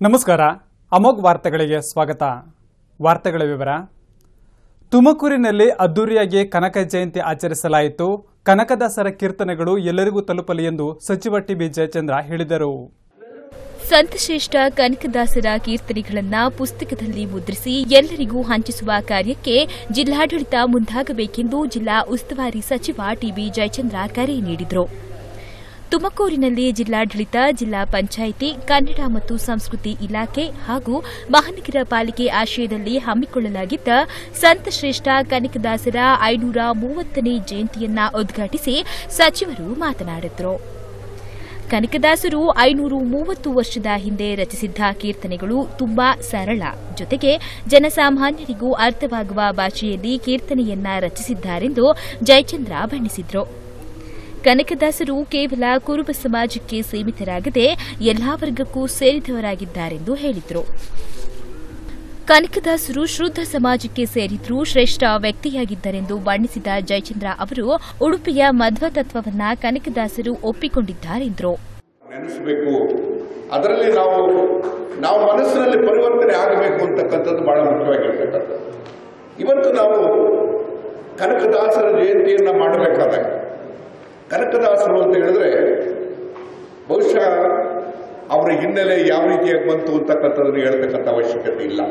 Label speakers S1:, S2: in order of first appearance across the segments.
S1: ನಮಸ್ಕಾರ ಅಮೋಘ್ ವಾರ್ತೆಗಳಿಗೆ ಸ್ವಾಗತ ವಾರ್ತೆಗಳ ವಿವರ ತುಮಕೂರಿನಲ್ಲಿ ಅದ್ದೂರಿಯಾಗಿ ಕನಕ ಜಯಂತಿ ಆಚರಿಸಲಾಯಿತು ಕನಕದಾಸರ ಕೀರ್ತನೆಗಳು ಎಲ್ಲರಿಗೂ ತಲುಪಲಿ ಎಂದು ಸಚಿವ ಟಿಬಿ ಜಯಚಂದ್ರ ಹೇಳಿದರು
S2: ಸಂತಶ್ರೇಷ್ಠ ಕನಕದಾಸರ ಕೀರ್ತನೆಗಳನ್ನ ಪುಸ್ತಕದಲ್ಲಿ ಮುದ್ರಿಸಿ ಎಲ್ಲರಿಗೂ ಹಂಚಿಸುವ ಕಾರ್ಯಕ್ಕೆ ಜಿಲ್ಲಾಡಳಿತ ಮುಂದಾಗಬೇಕೆಂದು ಜಿಲ್ಲಾ ಉಸ್ತುವಾರಿ ಸಚಿವ ಟಿಬಿ ಜಯಚಂದ್ರ ಕರೆ ನೀಡಿದರು ತುಮಕೂರಿನಲ್ಲಿ ಜಿಲ್ಲಾಡಳಿತ ಜಿಲ್ಲಾ ಪಂಚಾಯಿತಿ ಕನ್ನಡ ಮತ್ತು ಸಂಸ್ಕೃತಿ ಇಲಾಖೆ ಹಾಗೂ ಮಹಾನಗರ ಪಾಲಿಕೆ ಆಶ್ರಯದಲ್ಲಿ ಹಮ್ಮಿಕೊಳ್ಳಲಾಗಿದ್ದ ಸಂತಶ್ರೇಷ್ಠ ಕನಕದಾಸರ ಐನೂರ ಮೂವತ್ತನೇ ಜಯಂತಿಯನ್ನ ಉದ್ಘಾಟಿಸಿ ಸಚಿವರು ಮಾತನಾಡಿದರು ಕನಕದಾಸರು ಐನೂರು ಮೂವತ್ತು ವರ್ಷದ ಹಿಂದೆ ರಚಿಸಿದ್ದ ಕೀರ್ತನೆಗಳು ತುಂಬಾ ಸರಳ ಜೊತೆಗೆ ಜನಸಾಮಾನ್ಯರಿಗೂ ಅರ್ಥವಾಗುವ ಭಾಷೆಯಲ್ಲಿ ಕೀರ್ತನೆಯನ್ನ ರಚಿಸಿದ್ದಾರೆಂದು ಜಯಚಂದ್ರ ಬಣ್ಣಿಸಿದರು ಕನಕದಾಸರು ಕೇವಲ ಕುರುಬ ಸಮಾಜಕ್ಕೆ ಸೀಮಿತರಾಗದೆ ಎಲ್ಲಾ ವರ್ಗಕ್ಕೂ ಸೇರಿದವರಾಗಿದ್ದಾರೆಂದು ಹೇಳಿದರು ಕನಕದಾಸರು ಶುದ್ಧ ಸಮಾಜಕ್ಕೆ ಸೇರಿದ್ರೂ ಶ್ರೇಷ್ಠ ವ್ಯಕ್ತಿಯಾಗಿದ್ದರೆಂದು ಬಣ್ಣಿಸಿದ ಜಯಚಂದ್ರ ಅವರು ಉಡುಪಿಯ ಮಧ್ವ ತತ್ವವನ್ನ ಕನಕದಾಸರು ಒಪ್ಪಿಕೊಂಡಿದ್ದಾರೆಂದರು
S3: ನೆನೆಸಬೇಕು ಅದರಲ್ಲಿ ನಾವು ನಾವು ಮನಸ್ಸಿನಲ್ಲಿ ಪರಿವರ್ತನೆ ಆಗಬೇಕು ಅಂತಕ್ಕಂಥದ್ದು ಬಹಳ ಮುಖ್ಯವಾಗಿರ್ತಕ್ಕಂಥದ್ದು ಇವತ್ತು ನಾವು ಕನಕದಾಸರ ಜಯಂತಿಯನ್ನು ಮಾಡಬೇಕಾದಾಗ ಕನಕದಾಸರು ಅಂತ ಹೇಳಿದ್ರೆ ಬಹುಶಃ ಅವರ ಹಿನ್ನೆಲೆ ಯಾವ ರೀತಿಯಾಗಿ ಬಂತು ಅಂತಕ್ಕಂಥದ್ದನ್ನು ಹೇಳ್ತಕ್ಕಂಥ ಅವಶ್ಯಕತೆ ಇಲ್ಲ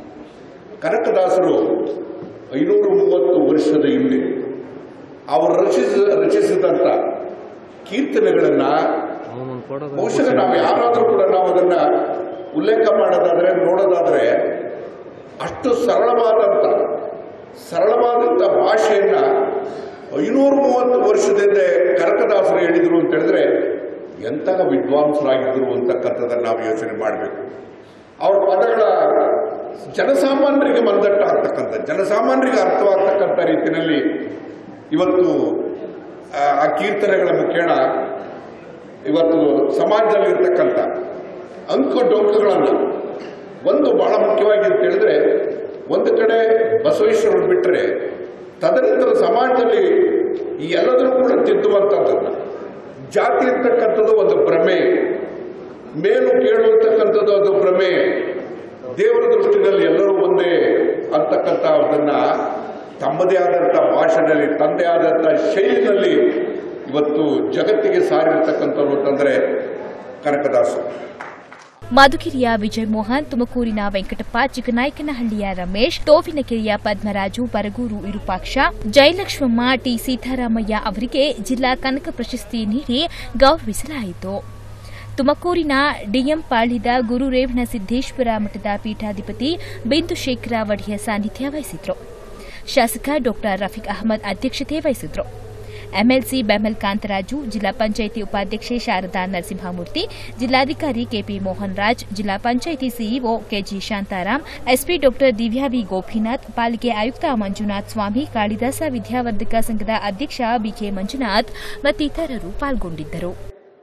S3: ಕನಕದಾಸರು ಐನೂರು ಮೂವತ್ತು ವರ್ಷದ ಹಿಂದೆ ಅವರು ರಚಿಸ ರಚಿಸಿದಂಥ ಕೀರ್ತನೆಗಳನ್ನು ಬಹುಶಃ ನಾವು ಯಾರಾದರೂ ಕೂಡ ನಾವು ಅದನ್ನ ಉಲ್ಲೇಖ ಮಾಡೋದಾದ್ರೆ ನೋಡೋದಾದ್ರೆ ಅಷ್ಟು ಸರಳವಾದಂಥ ಸರಳವಾದಂಥ ಭಾಷೆಯನ್ನ ಐನೂರು ಮೂವತ್ತು ವರ್ಷದಿಂದ ಕನಕದಾಸರು ಹೇಳಿದರು ಅಂತ ಹೇಳಿದ್ರೆ ಎಂತಹ ವಿದ್ವಾಂಸರಾಗಿದ್ದರು ಅಂತಕ್ಕಂಥದ್ದನ್ನು ನಾವು ಯೋಚನೆ ಮಾಡಬೇಕು ಅವ್ರ ಪದಗಳ ಜನಸಾಮಾನ್ಯರಿಗೆ ಮಂದಟ್ಟ ಆಗ್ತಕ್ಕಂಥ ಜನಸಾಮಾನ್ಯರಿಗೆ ಅರ್ಥವಾಗ್ತಕ್ಕಂಥ ರೀತಿಯಲ್ಲಿ ಇವತ್ತು ಆ, ಆ ಕೀರ್ತನೆಗಳ ಮುಖೇಣ ಇವತ್ತು ಸಮಾಜದಲ್ಲಿ ಇರ್ತಕ್ಕಂಥ ಅಂಕು ಡೊಂಕುಗಳನ್ನು ಒಂದು ಬಹಳ ಮುಖ್ಯವಾಗಿ ಅಂತ ಹೇಳಿದ್ರೆ ಒಂದು ಕಡೆ ಬಸವೇಶ್ವರರು ಬಿಟ್ಟರೆ ತದನಂತರ ಸಮಾಜದಲ್ಲಿ ಈ ಎಲ್ಲದನ್ನು ಕೂಡ ತಿದ್ದುವಂಥದ್ದನ್ನ ಜಾತಿ ಇರ್ತಕ್ಕಂಥದ್ದು ಒಂದು ಭ್ರಮೆ ಮೇಲು ಕೇಳು ಅಂತಕ್ಕಂಥದ್ದು ಅದು ಭ್ರಮೆ ದೇವರ ದೃಷ್ಟಿನಲ್ಲಿ ಎಲ್ಲರೂ ಒಂದೇ ಅಂತಕ್ಕಂಥ ಅದನ್ನ ತಮ್ಮದೇ ಆದಂಥ ಭಾಷೆಯಲ್ಲಿ ತಂದೆ ಆದಂಥ ಶೈಲಿನಲ್ಲಿ ಇವತ್ತು ಜಗತ್ತಿಗೆ ಸಾರಿರ್ತಕ್ಕಂಥವ್ರು ಅಂತಂದ್ರೆ ಕನಕದಾಸರು
S2: ಮಧುಗಿರಿಯ ವಿಜಯ್ ಮೋಹನ್ ತುಮಕೂರಿನ ವೆಂಕಟಪ್ಪ ಚಿಕ್ಕನಾಯಕನಹಳ್ಳಿಯ ರಮೇಶ್ ತೋವಿನಕೆರೆಯ ಪದ್ಮರಾಜು ಬರಗೂರು ವಿರೂಪಾಕ್ಷ ಜಯಲಕ್ಷ್ಮಮ್ಮ ಟಿ ಸೀತಾರಾಮಯ್ಯ ಅವರಿಗೆ ಜಿಲ್ಲಾ ಕನಕ ಪ್ರಶಸ್ತಿ ನೀಡಿ ಗೌರವಿಸಲಾಯಿತು ತುಮಕೂರಿನ ಡಿಎಂ ಪಾಳ್ಯದ ಗುರು ರೇವಣ ಸಿದ್ದೇಶ್ವರ ಮಠದ ಪೀಠಾಧಿಪತಿ ಬಿಂದುಶೇಖರ ಒಡೆಯ ಸಾನ್ನಿಧ್ಯ ವಹಿಸಿದ್ರು ಶಾಸಕ ಡಾ ರಫೀಕ್ ಅಹಮದ್ ಅಧ್ಯಕ್ಷತೆ ವಹಿಸಿದ್ರು ಎಂಎಲ್ಸಿ ಬೆಮಲ್ ಕಾಂತರಾಜು ಜಿಲ್ಲಾ ಪಂಚಾಯಿತಿ ಉಪಾಧ್ಯಕ್ಷೆ ಶಾರದಾ ನರಸಿಂಹಮೂರ್ತಿ ಜಿಲ್ಲಾಧಿಕಾರಿ ಕೆಪಿ ಮೋಹನ್ ರಾಜ್ ಜಿಲ್ಲಾ panchayat CEO KG Shantharam SP Dr Divya V Gopinath ಪಾಲಿಕೆ ಆಯುಕ್ತ ಮಂಜುನಾಥ್ ಸ್ವಾಮಿ ಕಾಳಿದಾಸ ವಿದ್ಯಾವರ್ಧಕ ಸಂಘದ ಅಧ್ಯಕ್ಷ ಬಿಕೆ ಮಂಜುನಾಥ್ ಮತ್ತಿತರರು ಪಾಲ್ಗೊಂಡಿದ್ದರು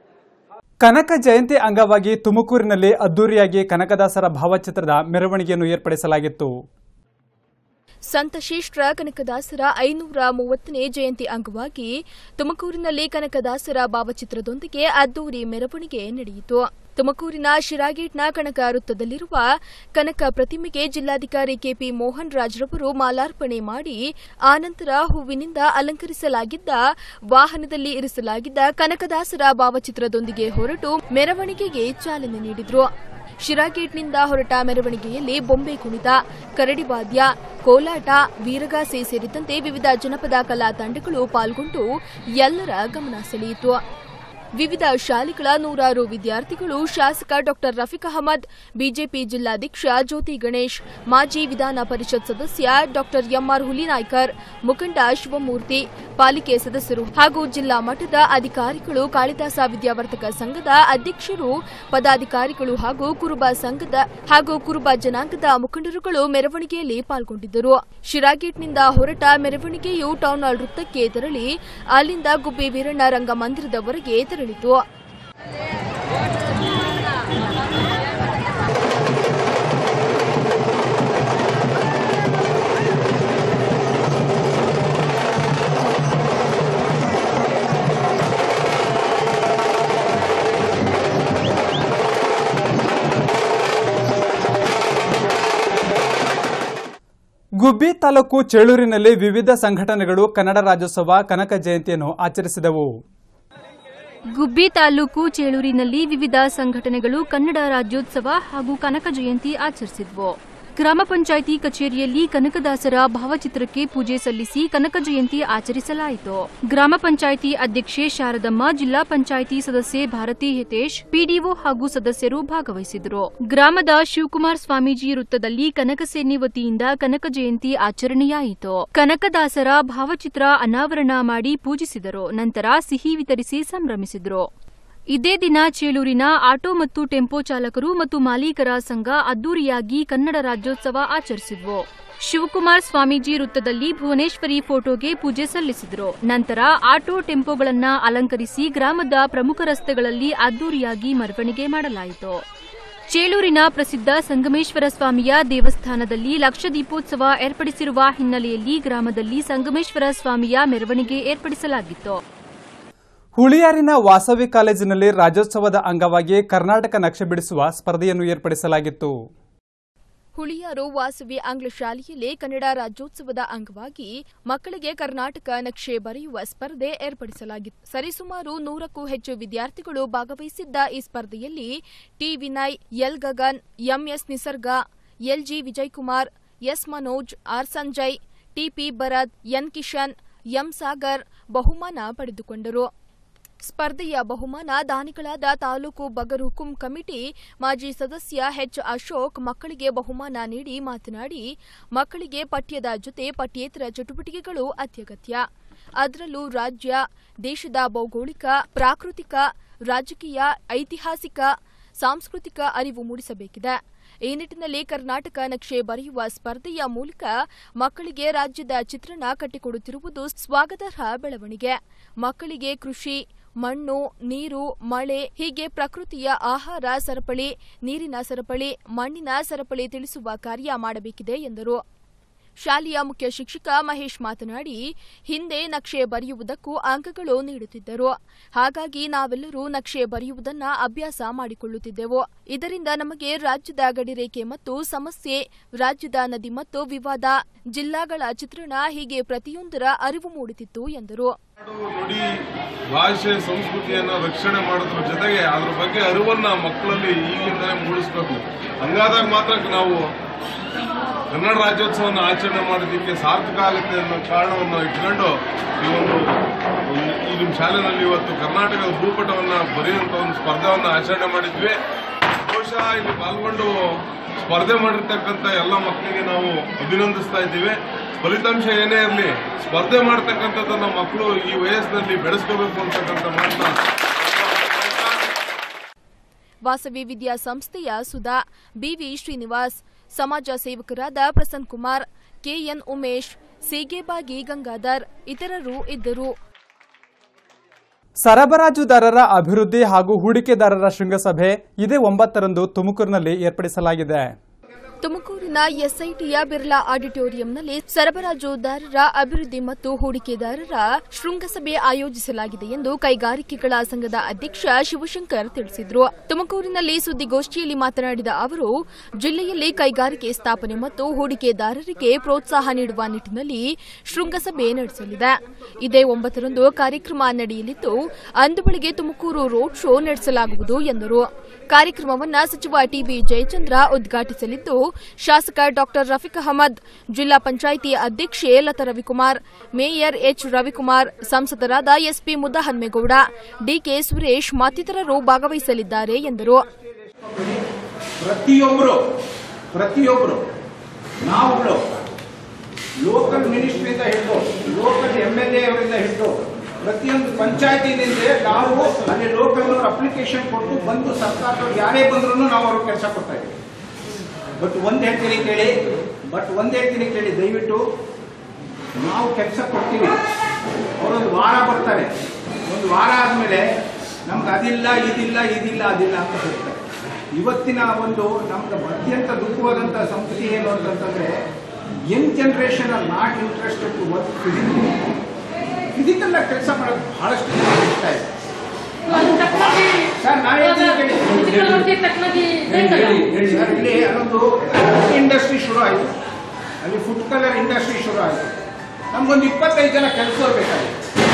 S1: ಕನಕ ಜಯಂತಿ ಅಂಗವಾಗಿ ತುಮಕೂರಿನಲ್ಲಿ ಅದ್ದೂರಿಯಾಗಿ ಕನಕದಾಸರ ಭಾವಚಿತ್ರದ ಮೆರವಣಿಗೆಯನ್ನು ಏರ್ಪಡಿಸಲಾಗಿತ್ತು
S4: ಸಂತಶ್ರೇಷ್ಠ ಕನಕದಾಸರ ಐನೂರ ಮೂವತ್ತನೇ ಜಯಂತಿ ಅಂಗವಾಗಿ ತುಮಕೂರಿನಲ್ಲಿ ಕನಕದಾಸರ ಭಾವಚಿತ್ರದೊಂದಿಗೆ ಅದ್ದೂರಿ ಮೆರವಣಿಗೆ ನಡೆಯಿತು ತುಮಕೂರಿನ ಶಿರಾಗೇಟ್ನ ಕನಕ ವೃತ್ತದಲ್ಲಿರುವ ಕನಕ ಪ್ರತಿಮೆಗೆ ಜಿಲ್ಲಾಧಿಕಾರಿ ಕೆಪಿ ಮೋಹನ್ ರಾಜ್ರವರು ಮಾಲಾರ್ಪಣೆ ಮಾಡಿ ಆನಂತರ ಹೂವಿನಿಂದ ಅಲಂಕರಿಸಲಾಗಿದ್ದ ವಾಹನದಲ್ಲಿ ಇರಿಸಲಾಗಿದ್ದ ಕನಕದಾಸರ ಭಾವಚಿತ್ರದೊಂದಿಗೆ ಹೊರಟು ಮೆರವಣಿಗೆಗೆ ಚಾಲನೆ ನೀಡಿದರು ಶಿರಾಗೇಟ್ನಿಂದ ಹೊರಟ ಮೆರವಣಿಗೆಯಲ್ಲಿ ಬೊಂಬೆ ಕುಣಿತ ಕರಡಿ ವಾದ್ಯ ಕೋಲಾಟ ವೀರಗಾಸೆ ಸೇರಿದಂತೆ ವಿವಿಧ ಜನಪದ ಕಲಾ ತಂಡಗಳು ಪಾಲ್ಗೊಂಡು ಎಲ್ಲರ ಗಮನ ಸೆಳೆಯಿತು ವಿವಿಧ ಶಾಲೆಗಳ ನೂರಾರು ವಿದ್ಯಾರ್ಥಿಗಳು ಶಾಸಕ ಡಾ ರಫೀಕ್ ಅಹಮದ್ ಬಿಜೆಪಿ ಜಿಲ್ಲಾಧ್ಯಕ್ಷ ಜ್ಯೋತಿ ಗಣೇಶ್ ಮಾಜಿ ವಿಧಾನ ಪರಿಷತ್ ಸದಸ್ಯ ಡಾ ಎಂಆರ್ ಹುಲಿನಾಯ್ಕರ್ ಮುಖಂಡ ಶಿವಮೂರ್ತಿ ಪಾಲಿಕೆ ಸದಸ್ಯರು ಹಾಗೂ ಜಿಲ್ಲಾ ಮಟ್ಟದ ಅಧಿಕಾರಿಗಳು ಕಾಳಿದಾಸ ವಿದ್ಯಾವರ್ಧಕ ಸಂಘದ ಅಧ್ಯಕ್ಷರು ಪದಾಧಿಕಾರಿಗಳು ಹಾಗೂ ಕುರುಬ ಸಂಘದ ಹಾಗೂ ಕುರುಬ ಜನಾಂಗದ ಮುಖಂಡರುಗಳು ಮೆರವಣಿಗೆಯಲ್ಲಿ ಪಾಲ್ಗೊಂಡಿದ್ದರು ಶಿರಾಗೇಟ್ನಿಂದ ಹೊರಟ ಮೆರವಣಿಗೆಯು ಟೌನ್ ಹಾಲ್ ವೃತ್ತಕ್ಕೆ ತೆರಳಿ ಅಲ್ಲಿಂದ ಗುಬ್ಬಿ ವೀರಣ್ಣ ರಂಗಮಂದಿರದವರೆಗೆ ತೆರಳಿತು
S1: ಗುಬ್ಬಿ ತಾಲೂಕು ಚೇಳೂರಿನಲ್ಲಿ ವಿವಿಧ ಸಂಘಟನೆಗಳು ಕನ್ನಡ ರಾಜ್ಯೋತ್ಸವ ಕನಕ ಜಯಂತಿಯನ್ನು ಆಚರಿಸಿದವು
S5: ಗುಬ್ಬಿ ತಾಲೂಕು ಚೇಳೂರಿನಲ್ಲಿ ವಿವಿಧ ಸಂಘಟನೆಗಳು ಕನ್ನಡ ರಾಜ್ಯೋತ್ಸವ ಹಾಗೂ ಕನಕ ಜಯಂತಿ ಆಚರಿಸಿದ್ವು ಗ್ರಾಮ ಪಂಚಾಯಿತಿ ಕಚೇರಿಯಲ್ಲಿ ಕನಕದಾಸರ ಭಾವಚಿತ್ರಕ್ಕೆ ಪೂಜೆ ಸಲ್ಲಿಸಿ ಕನಕ ಜಯಂತಿ ಆಚರಿಸಲಾಯಿತು ಗ್ರಾಮ ಪಂಚಾಯಿತಿ ಅಧ್ಯಕ್ಷೆ ಶಾರದಮ್ಮ ಜಿಲ್ಲಾ ಪಂಚಾಯಿತಿ ಸದಸ್ಯೆ ಭಾರತಿ ಹಿತೇಶ್ ಪಿಡಿಒ ಹಾಗೂ ಸದಸ್ಯರು ಭಾಗವಹಿಸಿದರು ಗ್ರಾಮದ ಶಿವಕುಮಾರ್ ಸ್ವಾಮೀಜಿ ವೃತ್ತದಲ್ಲಿ ಕನಕಸೇನೆ ವತಿಯಿಂದ ಕನಕ ಜಯಂತಿ ಆಚರಣೆಯಾಯಿತು ಕನಕದಾಸರ ಭಾವಚಿತ್ರ ಅನಾವರಣ ಮಾಡಿ ಪೂಜಿಸಿದರು ನಂತರ ಸಿಹಿ ವಿತರಿಸಿ ಸಂಭ್ರಮಿಸಿದರು ಇದೇ ದಿನ ಚೇಳೂರಿನ ಆಟೋ ಮತ್ತು ಟೆಂಪೋ ಚಾಲಕರು ಮತ್ತು ಮಾಲೀಕರ ಸಂಘ ಅದ್ದೂರಿಯಾಗಿ ಕನ್ನಡ ರಾಜ್ಯೋತ್ಸವ ಆಚರಿಸಿದ್ವು ಶಿವಕುಮಾರ್ ಸ್ವಾಮೀಜಿ ವೃತ್ತದಲ್ಲಿ ಭುವನೇಶ್ವರಿ ಫೋಟೋಗೆ ಪೂಜೆ ಸಲ್ಲಿಸಿದರು ನಂತರ ಆಟೋ ಟೆಂಪೋಗಳನ್ನ ಅಲಂಕರಿಸಿ ಗ್ರಾಮದ ಪ್ರಮುಖ ರಸ್ತೆಗಳಲ್ಲಿ ಅದ್ದೂರಿಯಾಗಿ ಮೆರವಣಿಗೆ ಮಾಡಲಾಯಿತು ಚೇಳೂರಿನ ಪ್ರಸಿದ್ಧ ಸಂಗಮೇಶ್ವರ ಸ್ವಾಮಿಯ ದೇವಸ್ಥಾನದಲ್ಲಿ ಲಕ್ಷ ದೀಪೋತ್ಸವ ಏರ್ಪಡಿಸಿರುವ ಹಿನ್ನೆಲೆಯಲ್ಲಿ ಗ್ರಾಮದಲ್ಲಿ ಸಂಗಮೇಶ್ವರ ಸ್ವಾಮಿಯ ಮೆರವಣಿಗೆ ಏರ್ಪಡಿಸಲಾಗಿತ್ತು
S1: ಹುಳಿಯಾರಿನ ವಾಸವಿ ಕಾಲೇಜಿನಲ್ಲಿ ರಾಜ್ಯೋತ್ಸವದ ಅಂಗವಾಗಿ ಕರ್ನಾಟಕ ನಕ್ಷೆ ಬಿಡಿಸುವ ಸ್ಪರ್ಧೆಯನ್ನು ಏರ್ಪಡಿಸಲಾಗಿತ್ತು
S4: ಹುಳಿಯಾರು ವಾಸವಿ ಆಂಗ್ಲ ಶಾಲೆಯಲ್ಲಿ ಕನ್ನಡ ರಾಜ್ಯೋತ್ಸವದ ಅಂಗವಾಗಿ ಮಕ್ಕಳಿಗೆ ಕರ್ನಾಟಕ ನಕ್ಷೆ ಬರೆಯುವ ಸ್ಪರ್ಧೆ ಏರ್ಪಡಿಸಲಾಗಿತ್ತು ಸರಿಸುಮಾರು ನೂರಕ್ಕೂ ಹೆಚ್ಚು ವಿದ್ಯಾರ್ಥಿಗಳು ಭಾಗವಹಿಸಿದ್ದ ಈ ಸ್ಪರ್ಧೆಯಲ್ಲಿ T Vinay L Gagan MS Nisarga LG Vijayakumar S Manoj R Sanjay TP Bharath N Kishan M Sagar ಬಹುಮಾನ ಪಡೆದುಕೊಂಡರು ಸ್ಪರ್ಧೆಯ ಬಹುಮಾನ ದಾನಿಗಳಾದ ತಾಲೂಕು ಬಗರ್ ಹುಕುಂ ಕಮಿಟಿ ಮಾಜಿ ಸದಸ್ಯ ಎಚ್ ಅಶೋಕ್ ಮಕ್ಕಳಿಗೆ ಬಹುಮಾನ ನೀಡಿ ಮಾತನಾಡಿ ಮಕ್ಕಳಿಗೆ ಪಠ್ಯದ ಜೊತೆ ಪಠ್ಯೇತರ ಚಟುವಟಿಕೆಗಳು ಅತ್ಯಗತ್ಯ ಅದರಲ್ಲೂ ರಾಜ್ಯ ದೇಶದ ಭೌಗೋಳಿಕ ಪ್ರಾಕೃತಿಕ ರಾಜಕೀಯ ಐತಿಹಾಸಿಕ ಸಾಂಸ್ಕೃತಿಕ ಅರಿವು ಮೂಡಿಸಬೇಕಿದೆ ಈ ನಿಟ್ಟಿನಲ್ಲಿ ಕರ್ನಾಟಕ ನಕ್ಷೆ ಬರೆಯುವ ಸ್ಪರ್ಧೆಯ ಮೂಲಕ ಮಕ್ಕಳಿಗೆ ರಾಜ್ಯದ ಚಿತ್ರಣ ಕಟ್ಟಿಕೊಡುತ್ತಿರುವುದು ಸ್ವಾಗತಾರ್ಹ ಬೆಳವಣಿಗೆ ಮಕ್ಕಳಿಗೆ ಕೃಷಿ ಮಣ್ಣು ನೀರು ಮಳೆ ಹೀಗೆ ಪ್ರಕೃತಿಯ ಆಹಾರ ಸರಪಳಿ ನೀರಿನ ಸರಪಳಿ ಮಣ್ಣಿನ ಸರಪಳಿ ತಿಳಿಸುವ ಕಾರ್ಯ ಮಾಡಬೇಕಿದೆ ಎಂದರು ಶಾಲೆಯ ಮುಖ್ಯ ಶಿಕ್ಷಕ ಮಹೇಶ್ ಮಾತನಾಡಿ ಹಿಂದೆ ನಕ್ಷೆ ಬರೆಯುವುದಕ್ಕೂ ಅಂಕಗಳು ನೀಡುತ್ತಿದ್ದರು ಹಾಗಾಗಿ ನಾವೆಲ್ಲರೂ ನಕ್ಷೆ ಬರೆಯುವುದನ್ನ ಅಭ್ಯಾಸ ಮಾಡಿಕೊಳ್ಳುತ್ತಿದ್ದೆವು ಇದರಿಂದ ನಮಗೆ ರಾಜ್ಯದ ಗಡಿರೇಖೆ ಮತ್ತು ಸಮಸ್ಯೆ ರಾಜ್ಯದ ನದಿ ಮತ್ತು ವಿವಾದ ಜಿಲ್ಲಾಗಳ ಚಿತ್ರಣ ಹೀಗೆ ಪ್ರತಿಯೊಂದರ ಅರಿವು ಮೂಡುತ್ತಿತ್ತು ಎಂದರು
S6: ನಾಡು ನುಡಿ ಭಾಷೆ ಸಂಸ್ಕೃತಿಯನ್ನ ರಕ್ಷಣೆ ಮಾಡೋದ್ರ ಜೊತೆಗೆ ಅದ್ರ ಬಗ್ಗೆ ಅರಿವನ್ನ ಮಕ್ಕಳಲ್ಲಿ ಈಗಿಂದಲೇ ಮೂಡಿಸ್ಬೇಕು ಹಂಗಾದಾಗ ಮಾತ್ರ ನಾವು ಕನ್ನಡ ರಾಜ್ಯೋತ್ಸವನ ಆಚರಣೆ ಮಾಡೋದಕ್ಕೆ ಸಾರ್ಥಕ ಆಗುತ್ತೆ ಅನ್ನೋ ಕಾರಣವನ್ನು ಇಟ್ಕೊಂಡು ಈ ಒಂದು ಒಂದು- ಈ ನಿಮ್ಮ ಶಾಲೆನಲ್ಲಿ ಇವತ್ತು ಕರ್ನಾಟಕದ ಭೂಪಟವನ್ನ ಬರೆಯುವಂತ ಒಂದು ಸ್ಪರ್ಧೆವನ್ನ ಆಚರಣೆ ಮಾಡಿದ್ವಿ ಬಹುಶಃ ಇಲ್ಲಿ ಪಾಲ್ಗೊಂಡು ಸ್ಪರ್ಧೆ ಮಾಡಿರ್ತಕ್ಕಂಥ ಎಲ್ಲ ಮಕ್ಕಳಿಗೆ ನಾವು ಅಭಿನಂದಿಸ್ತಾ ಇದ್ದೀವಿ ಫಲಿತಾಂಶ ಏನೇ ಇರಲಿ ಸ್ಪರ್ಧೆ ಮಾಡ್ತಕ್ಕಂಥದ್ದನ್ನ ಮಕ್ಕಳು ಈ ವಯಸ್ಸಿನಲ್ಲಿ ಬೆಳೆಸ್ಕೋಬೇಕು ಅಂತಕ್ಕಂಥ ಮಾತನ್ನ
S4: ವಾಸವಿ ವಿದ್ಯಾಸಂಸ್ಥೆಯ ಸುಧಾ ಬಿವಿ ಶ್ರೀನಿವಾಸ್ ಸಮಾಜ ಸೇವಕರಾದ ಪ್ರಸನ್ ಕುಮಾರ್ ಕೆಎನ್ ಉಮೇಶ್ ಸೇಗೇಬಾಗಿ ಗಂಗಾಧರ್ ಇತರರು ಇದ್ದರು
S1: ಸರಬರಾಜುದಾರರ ಅಭಿವೃದ್ಧಿ ಹಾಗೂ ಹೂಡಿಕೆದಾರರ ಶೃಂಗಸಭೆ ಇದೇ ಒಂಬತ್ತರಂದು ತುಮಕೂರಿನಲ್ಲಿ ಏರ್ಪಡಿಸಲಾಗಿದೆ
S4: ತುಮಕೂರಿನ ಎಸ್ಐಟಿಯ ಬಿರ್ಲಾ ಆಡಿಟೋರಿಯಂನಲ್ಲಿ ಸರಬರಾಜುದಾರರ ಅಭಿವೃದ್ಧಿ ಮತ್ತು ಹೂಡಿಕೆದಾರರ ಶೃಂಗಸಭೆ ಆಯೋಜಿಸಲಾಗಿದೆ ಎಂದು ಕೈಗಾರಿಕೆಗಳ ಸಂಘದ ಅಧ್ಯಕ್ಷ ಶಿವಶಂಕರ್ ತಿಳಿಸಿದರು ತುಮಕೂರಿನಲ್ಲಿ ಸುದ್ದಿಗೋಷ್ಠಿಯಲ್ಲಿ ಮಾತನಾಡಿದ ಅವರು ಜಿಲ್ಲೆಯಲ್ಲಿ ಕೈಗಾರಿಕೆ ಸ್ಥಾಪನೆ ಮತ್ತು ಹೂಡಿಕೆದಾರರಿಗೆ ಪ್ರೋತ್ಸಾಹ ನೀಡುವ ನಿಟ್ಟಿನಲ್ಲಿ ಶೃಂಗಸಭೆ ನಡೆಸಲಿದೆ ಇದೇ ಒಂಬತ್ತರಂದು ಕಾರ್ಯಕ್ರಮ ನಡೆಯಲಿದ್ದು ಅಂದು ಬೆಳಗ್ಗೆ ತುಮಕೂರು ರೋಡ್ ಶೋ ನಡೆಸಲಾಗುವುದು ಎಂದರು ಕಾರ್ಯಕ್ರಮವನ್ನ ಸಚಿವ ಟಿಬಿ ಜಯಚಂದ್ರ ಉದ್ಘಾಟಿಸಲಿದ್ದು ಶಾಸಕ ಡಾಕ್ಟರ್ ರಫೀಕ್ ಅಹಮದ್ ಜಿಲ್ಲಾ ಪಂಚಾಯಿತಿ ಅಧ್ಯಕ್ಷೆ ಲತಾ ರವಿಕುಮಾರ್ ಮೇಯರ್ ಎಚ್ ರವಿಕುಮಾರ್ ಸಂಸದರಾದ ಎಸ್ಪಿ ಮುದ್ದಹನ್ಮೇಗೌಡ ಡಿಕೆ ಸುರೇಶ್ ಮತ್ತಿತರರು ಭಾಗವಹಿಸಲಿದ್ದಾರೆ ಎಂದರು
S7: ಪ್ರತಿಯೊಬ್ಬರು ಪ್ರತಿಯೊಬ್ಬರು ನಾವುಗಳು ಲೋಕಲ್ ಮಿನಿಸ್ಟ್ರಿಯಿಂದ ಹಿಡಿದು ಲೋಕಲ್ ಎಮ್ ಎಲ್ ಎ ಅವರಿಂದ ಹಿಡಿದು ಪ್ರತಿಯೊಂದು ಪಂಚಾಯತಿನಿಂದ ನಾವು ಅಲ್ಲಿ ಲೋಕಲ್ ಅಪ್ಲಿಕೇಶನ್ ಕೊಟ್ಟು ಬಂದು ಸರ್ಕಾರದವ್ರು ಯಾರೇ ಬಂದ್ರು ನಾವು ಅವ್ರಿಗೆ ಕೆಲಸ ಕೊಡ್ತಾ ಇದ್ದೀವಿ ಬಟ್ ಒಂದ್ ಹೇಳ್ತೀನಿ ಕೇಳಿ ಬಟ್ ಒಂದ್ ಹೇಳ್ತೀನಿ ಕೇಳಿ ದಯವಿಟ್ಟು ನಾವು ಕೆಲಸ ಕೊಡ್ತೀವಿ ಅವರೊಂದು ವಾರ ಬರ್ತಾರೆ ಒಂದು ವಾರ ಆದಮೇಲೆ ನಮ್ಗೆ ಅದಿಲ್ಲ ಇದಿಲ್ಲ ಇದಿಲ್ಲ ಅದಿಲ್ಲ ಅಂತ ಹೇಳ್ತಾರೆ ಇವತ್ತಿನ ಒಂದು ನಮ್ಗೆ ಅತ್ಯಂತ ದುಃಖವಾದಂಥ ಸಂಸ್ಕೃತಿ ಏನು ಅಂತಂತಂದ್ರೆ young generation are not interested to work physical physical ಕೆಲಸ ಮಾಡೋದು ಬಹಳಷ್ಟು ಜನ ಇಷ್ಟ ಇದೆ ಸರ್ ನಾನು ಹೇಳ್ತೀನಿ ಕೇಳಿ ಸರ್ ಇಲ್ಲಿ ಅದೊಂದು ಇಂಡಸ್ಟ್ರಿ ಶುರು ಆಯಿತು ಅಲ್ಲಿ ಫುಡ್ ಕಲರ್ ಇಂಡಸ್ಟ್ರಿ ಶುರು ಆಯಿತು ನಮ್ಗೊಂದು ಇಪ್ಪತ್ತೈದು ಜನ ಕೆಲಸದವ್ರು ಬೇಕಾಗಿತ್ತು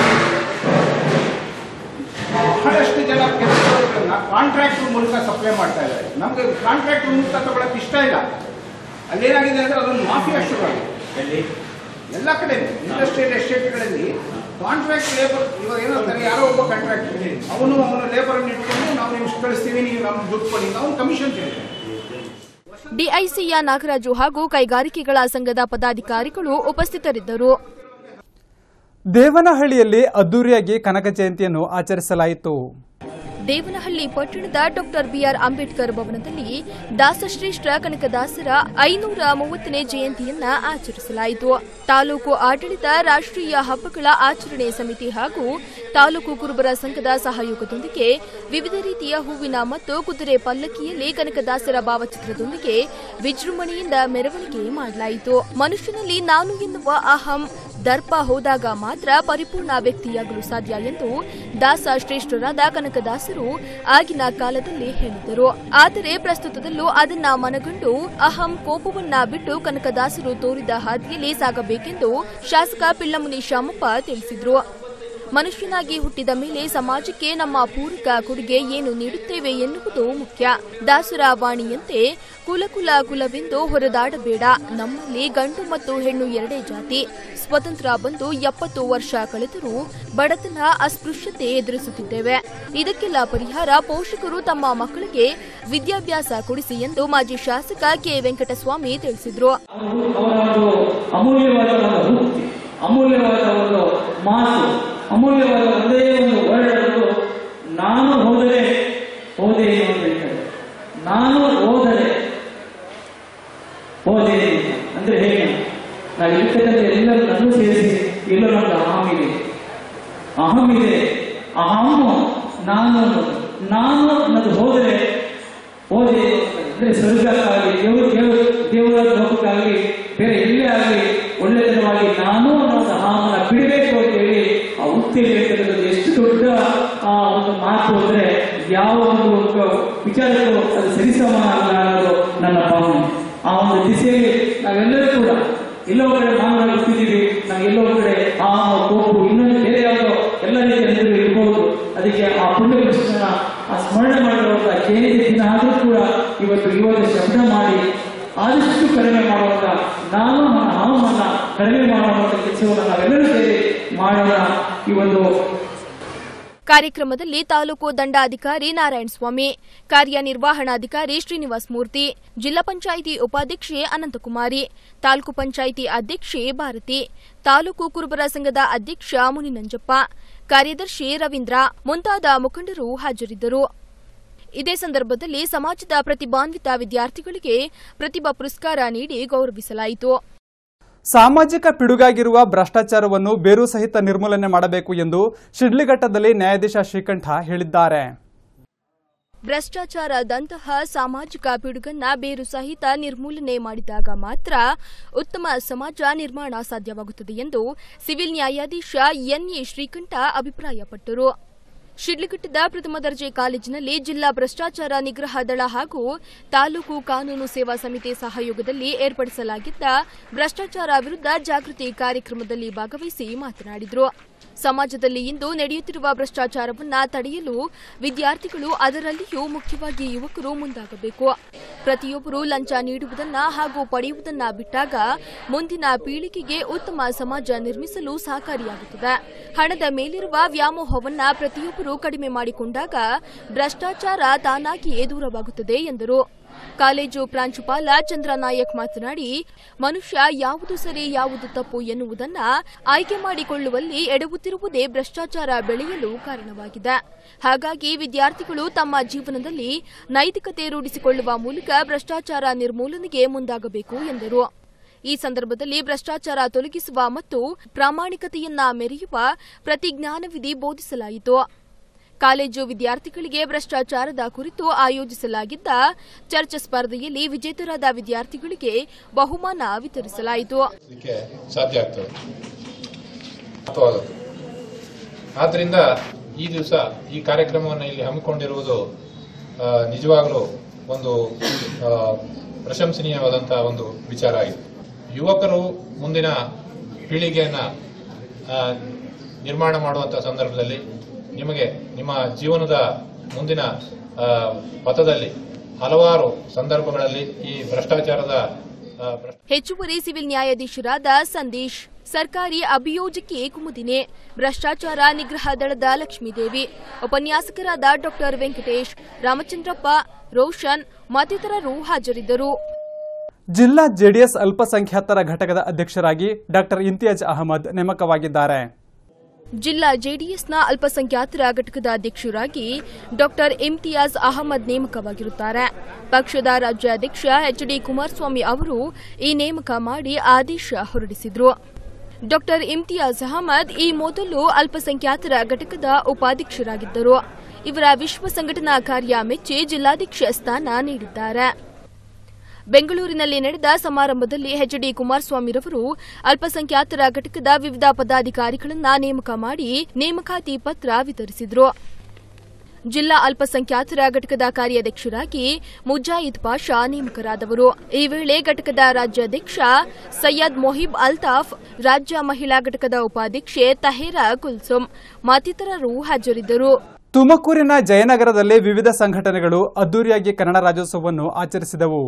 S7: ಬಹಳಷ್ಟು ಜನ ಕೆಲಸದವ್ರನ್ನ ಕಾಂಟ್ರಾಕ್ಟ್ ಮೂಲಕ ಸಪ್ಲೈ ಮಾಡ್ತಾ ಇದ್ದಾರೆ ನಮ್ಗೆ ಕಾಂಟ್ರಾಕ್ಟ್ ಮೂಲಕ ತಗೊಳಕ್ ಇಷ್ಟ ಇಲ್ಲ ಅಲ್ಲೇನಾಗಿದೆ ಅಂದ್ರೆ ಅದೊಂದು ಮಾಫಿಯಾ ಶುರು ಆಗಿದೆ ಎಲ್ಲ ಕಡೆ ಇಂಡಸ್ಟ್ರಿಯಲ್ ಎಸ್ಟೇಟ್ಗಳಲ್ಲಿ ಕಾಂಟ್ರಾಕ್ಟ್ ಲೇಬರ್ ಇವಾಗ ಏನಂತಾರೆ ಯಾರೋ ಒಬ್ಬ ಕಾಂಟ್ರಾಕ್ಟ್ ಅವನು ಅವನ ಲೇಬರ್ ಅನ್ನು ಇಟ್ಕೊಂಡು ನಾವು ನಿಮ್ಗೆ ಕಳಿಸ್ತೀವಿ ನೀವು ನಮ್ಗೆ ದುಡ್ಡು ಕೊಡಿ ಅವ್ನು ಕಮಿಷನ್ ಕೇಳ್ತಾರೆ
S4: ಡಿಐಸಿಯ ನಾಗರಾಜು ಹಾಗೂ ಕೈಗಾರಿಕೆಗಳ ಸಂಘದ ಪದಾಧಿಕಾರಿಗಳು ಉಪಸ್ಥಿತರಿದ್ದರು
S1: ದೇವನಹಳ್ಳಿಯಲ್ಲಿ ಅದ್ದೂರಿಯಾಗಿ ಕನಕ ಜಯಂತಿಯನ್ನು ಆಚರಿಸಲಾಯಿತು
S4: ದೇವನಹಳ್ಳಿ ಪಟ್ಟಣದ ಡಾಕ್ಟರ್ ಬಿಆರ್ ಅಂಬೇಡ್ಕರ್ ಭವನದಲ್ಲಿ ದಾಸಶ್ರೇಷ್ಠ ಕನಕದಾಸರ ಐನೂರ ಮೂವತ್ತನೇ ಜಯಂತಿಯನ್ನ ಆಚರಿಸಲಾಯಿತು ತಾಲೂಕು ಆಡಳಿತ ರಾಷ್ಟ್ರೀಯ ಹಬ್ಬಗಳ ಆಚರಣೆ ಸಮಿತಿ ಹಾಗೂ ತಾಲೂಕು ಕುರುಬರ ಸಂಘದ ಸಹಯೋಗದೊಂದಿಗೆ ವಿವಿಧ ರೀತಿಯ ಹೂವಿನ ಮತ್ತು ಕುದುರೆ ಪಲ್ಲಕ್ಕಿಯಲ್ಲಿ ಕನಕದಾಸರ ಭಾವಚಿತ್ರದೊಂದಿಗೆ ವಿಜೃಂಭಣೆಯಿಂದ ಮೆರವಣಿಗೆ ಮಾಡಲಾಯಿತು ಮನುಷ್ಯನಲ್ಲಿ ನಾನು ಎನ್ನುವ ಅಹಂ ದರ್ಪ ಹೋದಾಗ ಮಾತ್ರ ಪರಿಪೂರ್ಣ ವ್ಯಕ್ತಿಯಾಗಲು ಸಾಧ್ಯ ಎಂದು ದಾಸ ಶ್ರೇಷ್ಠರಾದ ಕನಕದಾಸರು ಆಗಿನ ಕಾಲದಲ್ಲಿ ಹೇಳಿದರು ಆದರೆ ಪ್ರಸ್ತುತದಲ್ಲೂ ಅದನ್ನ ಮನಗಂಡು ಅಹಂ ಕೋಪವನ್ನ ಬಿಟ್ಟು ಕನಕದಾಸರು ತೋರಿದ ಹಾದಿಯಲ್ಲಿ ಸಾಗಬೇಕೆಂದು ಶಾಸಕ ಪಿಳ್ಳಮುನಿ ಶಾಮಪ್ಪ ತಿಳಿಸಿದರು ಮನುಷ್ಯನಾಗಿ ಹುಟ್ಟಿದ ಮೇಲೆ ಸಮಾಜಕ್ಕೆ ನಮ್ಮ ಪೂರಕ ಕೊಡುಗೆ ಏನು ನೀಡುತ್ತೇವೆ ಎನ್ನುವುದು ಮುಖ್ಯ ದಾಸರ ವಾಣಿಯಂತೆ ಕುಲಕುಲ ಕುಲವೆಂದು ಹೊರದಾಡಬೇಡ ನಮ್ಮಲ್ಲಿ ಗಂಡು ಮತ್ತು ಹೆಣ್ಣು ಎರಡೇ ಜಾತಿ ಸ್ವತಂತ್ರ ಬಂದು ಎಪ್ಪತ್ತು ವರ್ಷ ಕಳೆದರೂ ಬಡತನ ಅಸ್ಪೃಶ್ಯತೆ ಎದುರಿಸುತ್ತಿದ್ದೇವೆ ಇದಕ್ಕೆಲ್ಲ ಪರಿಹಾರ ಪೋಷಕರು ತಮ್ಮ ಮಕ್ಕಳಿಗೆ ವಿದ್ಯಾಭ್ಯಾಸ ಕೊಡಿಸಿ ಎಂದು ಮಾಜಿ ಶಾಸಕ ಕೆ ವೆಂಕಟಸ್ವಾಮಿ ತಿಳಿಸಿದರು
S8: ಅವರ ಒಂದು ಅಮೂಲ್ಯವಾದ ಒಂದು ಹುಟ್ಟಿ ಅಮೂಲ್ಯವಾದ ಒಂದು ಮಾತು ಅಮೂಲ್ಯವಾದ ಒಂದೇ ಒಂದು ವರ್ಡ್ ನಾನು ಹೋದರೆ ಹೋದೆ ಅಂತ ಹೇಳ್ತಾರೆ ನಾನು ಹೋದರೆ ಹೋದೆ ಅಂತ. ಅಂದ್ರೆ ಹೇಗೆ ನಾವು ಇರ್ತಕ್ಕಂಥ ಎಲ್ಲರೂ ನನ್ನೂ ಸೇರಿಸಿ ಎಲ್ಲ ನಮ್ದು ಅಹಂ ಇದೆ ಅಹಂ ಇದೆ ಅಹಮ್ಮು ನಾನು ಅನ್ನೋದು. ನಾನು ಅನ್ನೋದು ಹೋದರೆ ಹೋದೆ ಅಂದ್ರೆ ಸ್ವರ್ಗಕ್ಕಾಗಲಿ ದೇವರು ದೇವರು ದೇವರ ಲೋಕಕ್ಕಾಗಲಿ ಬೇರೆ ಎಲ್ಲೇ ಆಗಲಿ ಒಳ್ಳೆತನವಾಗಿ ನಾನು ಅನ್ನೋದು ಅಹಮನ ಬಿಡಬೇಕು ಅಂತ ಹೇಳಿ ಆ ಉಕ್ತಿಯಲ್ಲಿ ಹೇಳ್ತಕ್ಕಂಥದ್ದು ಎಷ್ಟು ದೊಡ್ಡ ಆ ಒಂದು ಮಾತು ಅಂದ್ರೆ ಯಾವ ಒಂದು ವಿಚಾರಕ್ಕೂ ಅದು ಸರಿಸಮಾನ ಅಲ್ಲ ಅನ್ನೋದು ನನ್ನ ಭಾವನೆ ಆ ಒಂದು ದಿಸೆಯಲ್ಲಿ ನಾವೆಲ್ಲರೂ ಕೂಡ ಎಲ್ಲೋ ಕಡೆ ಮಾನವ ಹುಟ್ಟಿದ್ದೀವಿ ನಾವು ಎಲ್ಲೋ ಕಡೆ ಆ ಕೋಪು ಇನ್ನೊಂದು ಬೇರೆ ಯಾವುದೋ ಎಲ್ಲ ರೀತಿಯ ನೆರವು ಇರ್ಬೋದು ಅದಕ್ಕೆ ಆ ಪುಣ್ಯ ಕೃಷ್ಣನ ಆ ಸ್ಮರಣೆ ಮಾಡಿರುವಂತಹ ಜಯಂತಿ ದಿನ ಆದರೂ ಕೂಡ ಇವತ್ತು ಇವತ್ತು ಶಬ್ದ ಮಾಡಿ ಆದಷ್ಟು ಕಡಿಮೆ ಮಾಡುವಂತ ನಾನು ನನ್ನ ಹಾವನ್ನ ಕಡಿಮೆ ಮಾಡುವಂತ ಕೆಲಸವನ್ನು ನಾವೆಲ್ಲರೂ ಸೇರಿ ಮಾಡೋಣ ಈ ಒಂದು
S4: ಕಾರ್ಯಕ್ರಮದಲ್ಲಿ ತಾಲೂಕು ದಂಡಾಧಿಕಾರಿ ನಾರಾಯಣಸ್ವಾಮಿ ಕಾರ್ಯನಿರ್ವಹಣಾಧಿಕಾರಿ ಶ್ರೀನಿವಾಸ್ ಮೂರ್ತಿ ಜಿಲ್ಲಾ ಪಂಚಾಯಿತಿ ಉಪಾಧ್ಯಕ್ಷೆ ಅನಂತಕುಮಾರಿ ತಾಲೂಕು ಪಂಚಾಯಿತಿ ಅಧ್ಯಕ್ಷೆ ಭಾರತಿ ತಾಲೂಕು ಕುರುಬರ ಸಂಘದ ಅಧ್ಯಕ್ಷ ಮುನಿನಂಜಪ್ಪ ಕಾರ್ಯದರ್ಶಿ ರವೀಂದ್ರ ಮುಂತಾದ ಮುಖಂಡರು ಹಾಜರಿದ್ದರು ಇದೇ ಸಂದರ್ಭದಲ್ಲಿ ಸಮಾಜದ ಪ್ರತಿಭಾನ್ವಿತ ವಿದ್ಯಾರ್ಥಿಗಳಿಗೆ ಪ್ರತಿಭಾ ಪುರಸ್ಕಾರ ನೀಡಿ ಗೌರವಿಸಲಾಯಿತು
S1: ಸಾಮಾಜಿಕ ಪಿಡುಗಾಗಿರುವ ಭ್ರಷ್ಟಾಚಾರವನ್ನು ಬೇರು ಸಹಿತ ನಿರ್ಮೂಲನೆ ಮಾಡಬೇಕು ಎಂದು ಶಿಡ್ಲಿಘಟ್ಟದಲ್ಲಿ ನ್ಯಾಯಾಧೀಶ ಶ್ರೀಕಂಠ ಹೇಳಿದ್ದಾರೆ
S4: ಭ್ರಷ್ಟಾಚಾರದಂತಹ ಸಾಮಾಜಿಕ ಪಿಡುಗನ್ನ ಬೇರು ಸಹಿತ ನಿರ್ಮೂಲನೆ ಮಾಡಿದಾಗ ಮಾತ್ರ ಉತ್ತಮ ಸಮಾಜ ನಿರ್ಮಾಣ ಸಾಧ್ಯವಾಗುತ್ತದೆ ಎಂದು ಸಿವಿಲ್ ನ್ಯಾಯಾಧೀಶ ಎನ್ಎ ಶ್ರೀಕಂಠ ಅಭಿಪ್ರಾಯಪಟ್ಟರು ಶಿಡ್ಲಘಟ್ಟದ ಪ್ರಥಮ ದರ್ಜೆ ಕಾಲೇಜಿನಲ್ಲಿ ಜಿಲ್ಲಾ ಭ್ರಷ್ಟಾಚಾರ ನಿಗ್ರಹ ದಳ ಹಾಗೂ ತಾಲೂಕು ಕಾನೂನು ಸೇವಾ ಸಮಿತಿ ಸಹಯೋಗದಲ್ಲಿ ಏರ್ಪಡಿಸಲಾಗಿದ್ದ ಭ್ರಷ್ಟಾಚಾರ ವಿರುದ್ಧ ಜಾಗೃತಿ ಕಾರ್ಯಕ್ರಮದಲ್ಲಿ ಭಾಗವಹಿಸಿ ಮಾತನಾಡಿದರು ಸಮಾಜದಲ್ಲಿ ಇಂದು ನಡೆಯುತ್ತಿರುವ ಭ್ರಷ್ಟಾಚಾರವನ್ನ ತಡೆಯಲು ವಿದ್ಯಾರ್ಥಿಗಳು ಅದರಲ್ಲಿಯೂ ಮುಖ್ಯವಾಗಿ ಯುವಕರು ಮುಂದಾಗಬೇಕು ಪ್ರತಿಯೊಬ್ಬರು ಲಂಚ ನೀಡುವುದನ್ನ ಹಾಗೂ ಪಡೆಯುವುದನ್ನ ಬಿಟ್ಟಾಗ ಮುಂದಿನ ಪೀಳಿಗೆಗೆ ಉತ್ತಮ ಸಮಾಜ ನಿರ್ಮಿಸಲು ಸಹಕಾರಿಯಾಗುತ್ತದೆ ಹಣದ ಮೇಲಿರುವ ವ್ಯಾಮೋಹವನ್ನ ಪ್ರತಿಯೊಬ್ಬರು ಕಡಿಮೆ ಮಾಡಿಕೊಂಡಾಗ ಭ್ರಷ್ಟಾಚಾರ ತಾನಾಗಿಯೇ ದೂರವಾಗುತ್ತದೆ ಎಂದರು ಕಾಲೇಜು ಪ್ರಾಂಶುಪಾಲ ಚಂದ್ರನಾಯಕ್ ಮಾತನಾಡಿ ಮನುಷ್ಯ ಯಾವುದು ಸರಿ ಯಾವುದು ತಪ್ಪು ಎನ್ನುವುದನ್ನ ಆಯ್ಕೆ ಮಾಡಿಕೊಳ್ಳುವಲ್ಲಿ ಎಡವುತ್ತಿರುವುದೇ ಭ್ರಷ್ಟಾಚಾರ ಬೆಳೆಯಲು ಕಾರಣವಾಗಿದೆ ಹಾಗಾಗಿ ವಿದ್ಯಾರ್ಥಿಗಳು ತಮ್ಮ ಜೀವನದಲ್ಲಿ ನೈತಿಕತೆ ರೂಢಿಸಿಕೊಳ್ಳುವ ಮೂಲಕ ಭ್ರಷ್ಟಾಚಾರ ನಿರ್ಮೂಲನೆಗೆ ಮುಂದಾಗಬೇಕು ಎಂದರು ಈ ಸಂದರ್ಭದಲ್ಲಿ ಭ್ರಷ್ಟಾಚಾರ ತೊಲಗಿಸುವ ಮತ್ತು ಪ್ರಾಮಾಣಿಕತೆಯನ್ನ ಮೆರೆಯುವ ಪ್ರತಿಜ್ಞಾನವಿಧಿ ಬೋಧಿಸಲಾಯಿತು ಕಾಲೇಜು ವಿದ್ಯಾರ್ಥಿಗಳಿಗೆ ಭ್ರಷ್ಟಾಚಾರದ ಕುರಿತು ಆಯೋಜಿಸಲಾಗಿದ್ದ ಚರ್ಚಾ ಸ್ಪರ್ಧೆಯಲ್ಲಿ ವಿಜೇತರಾದ ವಿದ್ಯಾರ್ಥಿಗಳಿಗೆ ಬಹುಮಾನ ವಿತರಿಸಲಾಯಿತು
S9: ಇದಕ್ಕೆ ಸಾಧ್ಯ ಆಗ್ತದೆ ಅರ್ಥವಾಗುತ್ತೆ ಆದ್ದರಿಂದ ಈ ದಿವಸ ಈ ಕಾರ್ಯಕ್ರಮವನ್ನು ಇಲ್ಲಿ ಹಮ್ಮಿಕೊಂಡಿರುವುದು ಆ, ನಿಜವಾಗಲೂ ಒಂದು ಆ, ಪ್ರಶಂಸನೀಯವಾದಂತಹ ಒಂದು ವಿಚಾರ ಆಗಿದೆ ಯುವಕರು ಮುಂದಿನ ಪೀಳಿಗೆಯನ್ನ ಆ, ನಿರ್ಮಾಣ ಮಾಡುವಂಥ ಸಂದರ್ಭದಲ್ಲಿ ನಿಮಗೆ ನಿಮ್ಮ ಜೀವನದ ಮುಂದಿನ ಆ, ಪಥದಲ್ಲಿ ಹಲವಾರು ಸಂದರ್ಭಗಳಲ್ಲಿ ಈ ಭ್ರಷ್ಟಾಚಾರದ ಆ, ಭ್ರಷ್ಟ
S4: ಹೆಚ್ಚುವರಿ ಸಿವಿಲ್ ನ್ಯಾಯಾಧೀಶರಾದ ಸಂದೇಶ್ ಸರ್ಕಾರಿ ಅಭಿಯೋಜಕಿ ಕುಮುದಿನೆ ಭ್ರಷ್ಟಾಚಾರ ನಿಗ್ರಹ ದಳದ ಲಕ್ಷ್ಮೀದೇವಿ ಉಪನ್ಯಾಸಕರಾದ ಡಾಕ್ಟರ್ ವೆಂಕಟೇಶ್ ರಾಮಚಂದ್ರಪ್ಪ ರೋಷನ್ ಮತ್ತಿತರರು ಹಾಜರಿದ್ದರು
S1: ಜಿಲ್ಲಾ ಜೆಡಿಎಸ್ ಅಲ್ಪಸಂಖ್ಯಾತರ ಘಟಕದ ಅಧ್ಯಕ್ಷರಾಗಿ ಡಾಕ್ಟರ್ ಇಂತಿಯಾಜ್ ಅಹಮದ್ ನೇಮಕವಾಗಿದ್ದಾರೆ
S4: ಜಿಲ್ಲಾ ಜೆಡಿಎಸ್ನ ಅಲ್ಪಸಂಖ್ಯಾತರ ಘಟಕದ ಅಧ್ಯಕ್ಷರಾಗಿ ಡಾಕ್ಟರ್ ಇಮ್ತಿಯಾಜ್ ಅಹಮದ್ ನೇಮಕವಾಗಿರುತ್ತಾರೆ ಪಕ್ಷದ ರಾಜ್ಯಾಧ್ಯಕ್ಷ ಎಚ್ ಡಿ ಕುಮಾರಸ್ವಾಮಿ ಅವರು ಈ ನೇಮಕ ಮಾಡಿ ಆದೇಶ ಹೊರಡಿಸಿದ್ರು ಡಾಕ್ಟರ್ ಇಮ್ತಿಯಾಜ್ ಅಹಮದ್ ಈ ಮೊದಲು ಅಲ್ಪಸಂಖ್ಯಾತರ ಘಟಕದ ಉಪಾಧ್ಯಕ್ಷರಾಗಿದ್ದರು ಇವರ ವಿಶ್ವ ಸಂಘಟನಾ ಕಾರ್ಯ ಮೆಚ್ಚಿ ಜಿಲ್ಲಾಧ್ಯಕ್ಷ ಸ್ಥಾನ ನೀಡಿದ್ದಾರೆ ಬೆಂಗಳೂರಿನಲ್ಲಿ ನಡೆದ ಸಮಾರಂಭದಲ್ಲಿ ಎಚ್ ಡಿ ಕುಮಾರಸ್ವಾಮಿರವರು ಅಲ್ಪಸಂಖ್ಯಾತರ ಘಟಕದ ವಿವಿಧ ಪದಾಧಿಕಾರಿಗಳನ್ನ ನೇಮಕ ಮಾಡಿ ನೇಮಕಾತಿ ಪತ್ರ ವಿತರಿಸಿದರು ಜಿಲ್ಲಾ ಅಲ್ಪಸಂಖ್ಯಾತರ ಘಟಕದ ಕಾರ್ಯಾಧ್ಯಕ್ಷರಾಗಿ ಮುಜಾಯಿದ್ ಪಾಷಾ ನೇಮಕರಾದವರು ಈ ವೇಳೆ ಘಟಕದ ರಾಜ್ಯಾಧ್ಯಕ್ಷ ಸೈಯದ್ ಮೊಹಿಬ್ ಅಲ್ತಾಫ್ ರಾಜ್ಯ ಮಹಿಳಾ ಘಟಕದ ಉಪಾಧ್ಯಕ್ಷೆ ತಹೇರಾ ಕುಲ್ಸುಮ್ ಮತ್ತಿತರರು ಹಾಜರಿದ್ದರು
S1: ತುಮಕೂರಿನ ಜಯನಗರದಲ್ಲಿ ವಿವಿಧ ಸಂಘಟನೆಗಳು ಅದ್ದೂರಿಯಾಗಿ ಕನ್ನಡ ರಾಜ್ಯೋತ್ಸವವನ್ನು ಆಚರಿಸಿದವು